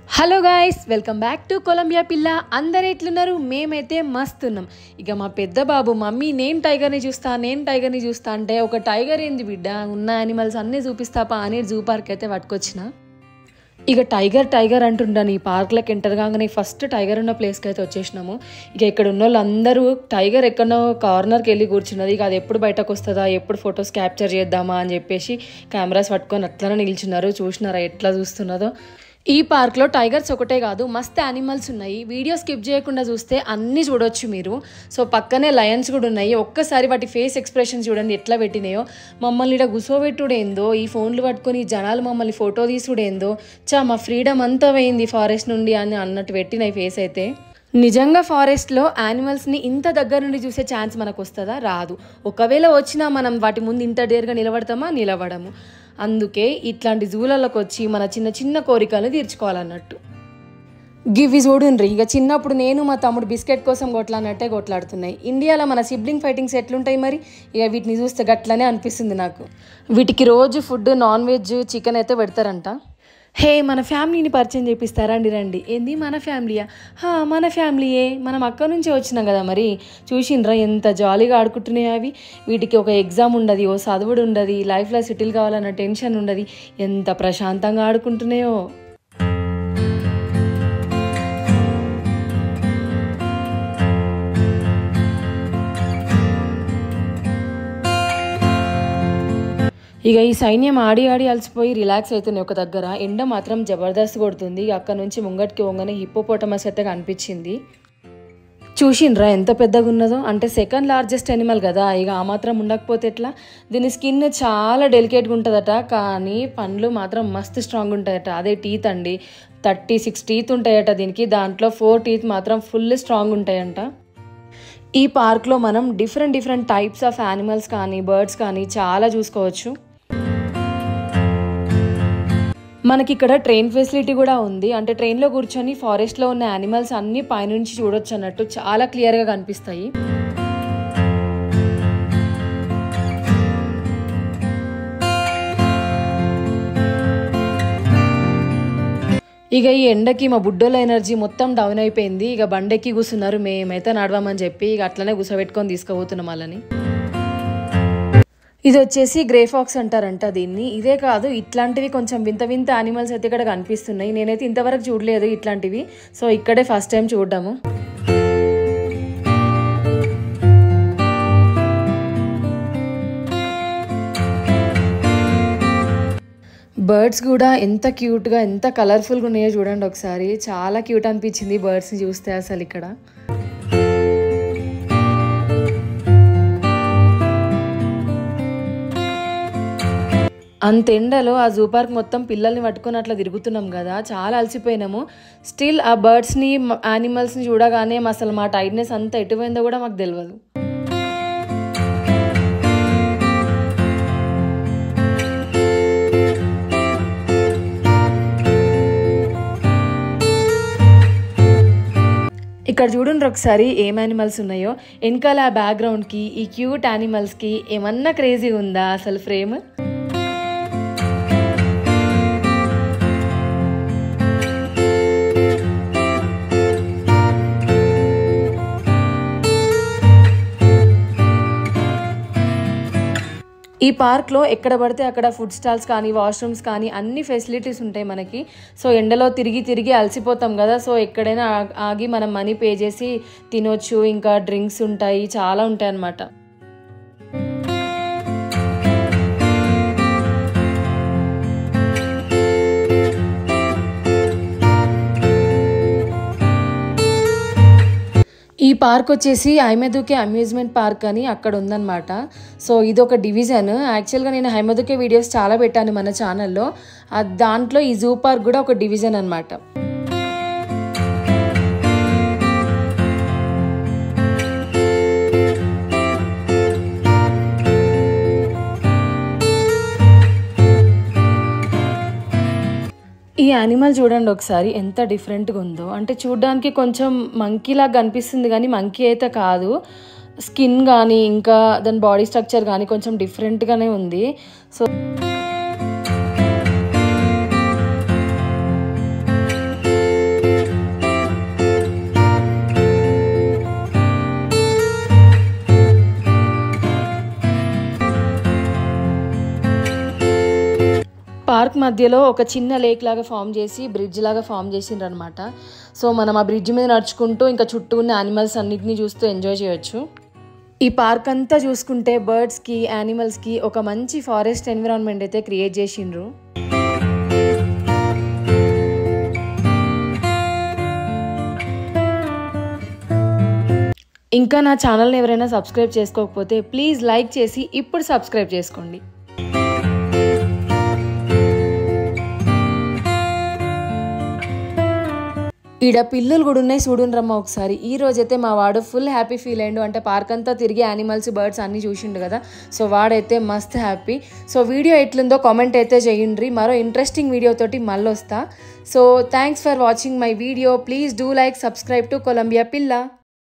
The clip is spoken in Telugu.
hello guys welcome back to Colombia పిల్ల అందరు ఎట్లున్నారు మేమైతే మస్త్ ఉన్నాం ఇక మా పెద్ద బాబు మమ్మీ నేను టైగర్ని చూస్తా నేను టైగర్ని చూస్తా అంటే ఒక టైగర్ ఏంది బిడ్డ ఉన్న యానిమల్స్ అన్నీ చూపిస్తాపా అని జూ పార్క్ అయితే పట్టుకొచ్చిన ఇక టైగర్ టైగర్ అంటుంటాను ఈ పార్క్లోకి ఎంటర్ కాగానే ఫస్ట్ టైగర్ ఉన్న ప్లేస్కి అయితే వచ్చేసినాము ఇక ఇక్కడ ఉన్న వాళ్ళందరూ టైగర్ ఎక్కడో కార్నర్కి వెళ్ళి కూర్చున్నది ఇక అది ఎప్పుడు బయటకు వస్తుందా ఎప్పుడు ఫొటోస్ క్యాప్చర్ చేద్దామా అని చెప్పేసి కెమెరాస్ పట్టుకొని అట్లనే నిల్చున్నారు చూసినారా ఎట్లా చూస్తున్నదో ఈ పార్క్లో టైగర్స్ ఒకటే కాదు మస్త్ యానిమల్స్ ఉన్నాయి వీడియో స్కిప్ చేయకుండా చూస్తే అన్నీ చూడొచ్చు మీరు సో పక్కనే లయన్స్ కూడా ఉన్నాయి ఒక్కసారి వాటి ఫేస్ ఎక్స్ప్రెషన్ చూడండి ఎట్లా పెట్టినాయో మమ్మల్ని ఇక్కడ గుసోబెట్టుడేందో ఈ ఫోన్లు పట్టుకొని ఈ జనాలు మమ్మల్ని ఫోటో తీసుడేందో చా మా ఫ్రీడమ్ అంతా పోయింది ఫారెస్ట్ నుండి అని అన్నట్టు పెట్టినాయి ఫేస్ అయితే నిజంగా ఫారెస్ట్లో యానిమల్స్ని ఇంత దగ్గర నుండి చూసే ఛాన్స్ మనకు వస్తుందా రాదు ఒకవేళ వచ్చినా మనం వాటి ముందు ఇంత డేర్గా నిలబడతామా నిలబడము అందుకే ఇట్లాంటి జూలలోకి వచ్చి మన చిన్న చిన్న కోరికలను తీర్చుకోవాలన్నట్టు గివి చూడుండ్రి ఇక చిన్నప్పుడు నేను మా తమ్ముడు బిస్కెట్ కోసం కొట్లాడినట్టే కొట్లాడుతున్నాయి ఇండియాలో మన సిబ్లింగ్ ఫైటింగ్స్ ఎట్లుంటాయి మరి ఇక వీటిని చూస్తే గట్లనే అనిపిస్తుంది నాకు వీటికి రోజు ఫుడ్ నాన్ వెజ్ చికెన్ అయితే పెడతారంట హే మన ఫ్యామిలీని పరిచయం చేపిస్తారా అండి రండి ఏంది మన ఫ్యామిలీయా హా మన ఫ్యామిలీయే మనం అక్క నుంచే వచ్చినాం కదా మరి చూసిండ్రా ఎంత జాలీగా ఆడుకుంటున్నాయి అవి వీటికి ఒక ఎగ్జామ్ ఉండదు ఓ చదువుడు ఉండదు లైఫ్లో సెటిల్ కావాలన్న టెన్షన్ ఉండదు ఎంత ప్రశాంతంగా ఆడుకుంటున్నాయో ఇక ఈ సైన్యం ఆడి ఆడి అలసిపోయి రిలాక్స్ అవుతుంది ఒక దగ్గర ఎండ మాత్రం జబర్దస్త్ కొడుతుంది ఇక అక్కడ నుంచి ముంగటికి వంగనే హిప్పోపోటమస్ అయితే కనిపించింది చూసిండ్రా ఎంత పెద్దగా ఉన్నదో అంటే సెకండ్ లార్జెస్ట్ ఎనిమల్ కదా ఇక ఆ మాత్రం ఉండకపోతే ఎట్లా దీని స్కిన్ చాలా డెలికేట్గా ఉంటుందట కానీ పండ్లు మాత్రం మస్తు స్ట్రాంగ్ ఉంటాయట అదే టీత్ అండి థర్టీ సిక్స్ టీత్ ఉంటాయట దీనికి దాంట్లో ఫోర్ టీత్ మాత్రం ఫుల్ స్ట్రాంగ్ ఉంటాయంట ఈ పార్క్లో మనం different different types of animals కానీ బర్డ్స్ కానీ చాలా చూసుకోవచ్చు మనకి ఇక్కడ ట్రైన్ ఫెసిలిటీ కూడా ఉంది అంటే ట్రైన్లో కూర్చొని ఫారెస్ట్లో ఉన్న యానిమల్స్ అన్నీ పైనుంచి చూడొచ్చు అన్నట్టు చాలా క్లియర్గా కనిపిస్తాయి ఇక ఈ ఎండకి మా బుడ్డోల ఎనర్జీ మొత్తం డౌన్ అయిపోయింది ఇక బండెక్కి కూర్చున్నారు మేమైతే నడవమని చెప్పి ఇక అట్లనే కూర్చోబెట్టుకొని తీసుకుపోతున్నాం వాళ్ళని ఇది వచ్చేసి గ్రే ఫాక్స్ అంటారంట దీన్ని ఇదే కాదు ఇట్లాంటివి కొంచెం వింత వింత యానిమల్స్ అయితే ఇక్కడ కనిపిస్తున్నాయి నేనైతే ఇంతవరకు చూడలేదు ఇట్లాంటివి సో ఇక్కడే ఫస్ట్ టైం చూడడము బర్డ్స్ కూడా ఎంత క్యూట్గా ఎంత కలర్ఫుల్గా ఉన్నాయో చూడండి ఒకసారి చాలా క్యూట్ అనిపించింది బర్డ్స్ని చూస్తే అసలు ఇక్కడ అంత ఎండలో ఆ జూ పార్క్ మొత్తం పిల్లల్ని పట్టుకొని అట్లా తిరుగుతున్నాం కదా చాలా అలసిపోయినాము స్టిల్ ఆ బర్డ్స్ని యానిమల్స్ని చూడగానే అసలు మా టైట్నెస్ అంతా ఎటుపోయిందో కూడా మాకు తెలియదు ఇక్కడ చూడండి ఒకసారి ఏం యానిమల్స్ ఉన్నాయో వెనకాల ఆ బ్యాక్గ్రౌండ్కి ఈ క్యూట్ యానిమల్స్కి ఏమన్నా క్రేజీ ఉందా అసలు ఫ్రేమ్ ఈ పార్క్లో ఎక్కడ పడితే అక్కడ ఫుడ్ స్టాల్స్ కానీ వాష్రూమ్స్ కానీ అన్ని ఫెసిలిటీస్ ఉంటాయి మనకి సో ఎండలో తిరిగి తిరిగి అలసిపోతాం కదా సో ఎక్కడైనా ఆ- ఆగి మనం మనీ పే చేసి తినొచ్చు ఇంకా డ్రింక్స్ ఉంటాయి చాలా ఉంటాయి అన్నమాట ఈ పార్క్ వచ్చేసి హైమదుకే అమ్యూజ్మెంట్ పార్క్ అని అక్కడ ఉందన్నమాట సో ఇది ఒక డివిజన్ యాక్చువల్గా నేను హైమదుకే వీడియోస్ చాలా పెట్టాను మన ఛానల్లో ఆ దాంట్లో ఈ జూ పార్క్ కూడా ఒక డివిజన్ అనమాట ఈ యానిమల్ చూడండి ఒకసారి ఎంత డిఫరెంట్గా ఉందో అంటే చూడడానికి కొంచెం మంకీలాగా కనిపిస్తుంది కానీ మంకీ అయితే కాదు స్కిన్ కానీ ఇంకా దాని బాడీ స్ట్రక్చర్ కానీ కొంచెం డిఫరెంట్గానే ఉంది సో పార్క్ మధ్యలో ఒక చిన్న లేక్ లాగా ఫామ్ చేసి బ్రిడ్జ్ లాగా ఫామ్ చేసిండ్రు అనమాట సో మనం ఆ బ్రిడ్జ్ మీద నడుచుకుంటూ ఇంకా చుట్టూ ఉన్న యానిమల్స్ అన్నిటినీ చూస్తూ ఎంజాయ్ చేయొచ్చు ఈ పార్క్ అంతా చూసుకుంటే బర్డ్స్కి యానిమల్స్కి ఒక మంచి ఫారెస్ట్ ఎన్విరాన్మెంట్ అయితే క్రియేట్ చేసిండ్రు ఇంకా నా ఛానల్ని ఎవరైనా సబ్స్క్రైబ్ చేసుకోకపోతే ప్లీజ్ లైక్ చేసి ఇప్పుడు సబ్స్క్రైబ్ చేసుకోండి ఈడ పిల్లులు కూడా ఉన్నాయి చూడుండ్రమ్మ ఒకసారి ఈ రోజైతే మా వాడు ఫుల్ హ్యాపీ ఫీల్ అయ్యిండు అంటే పార్క్ అంతా తిరిగి యానిమల్స్ బర్డ్స్ అన్నీ చూసిండు కదా సో వాడైతే మస్త్ హ్యాపీ సో వీడియో ఎట్లుందో కామెంట్ అయితే చేయండి మరో ఇంట్రెస్టింగ్ వీడియోతోటి మళ్ళీ వస్తా so thanks for watching my video please do like subscribe to Colombia పిల్ల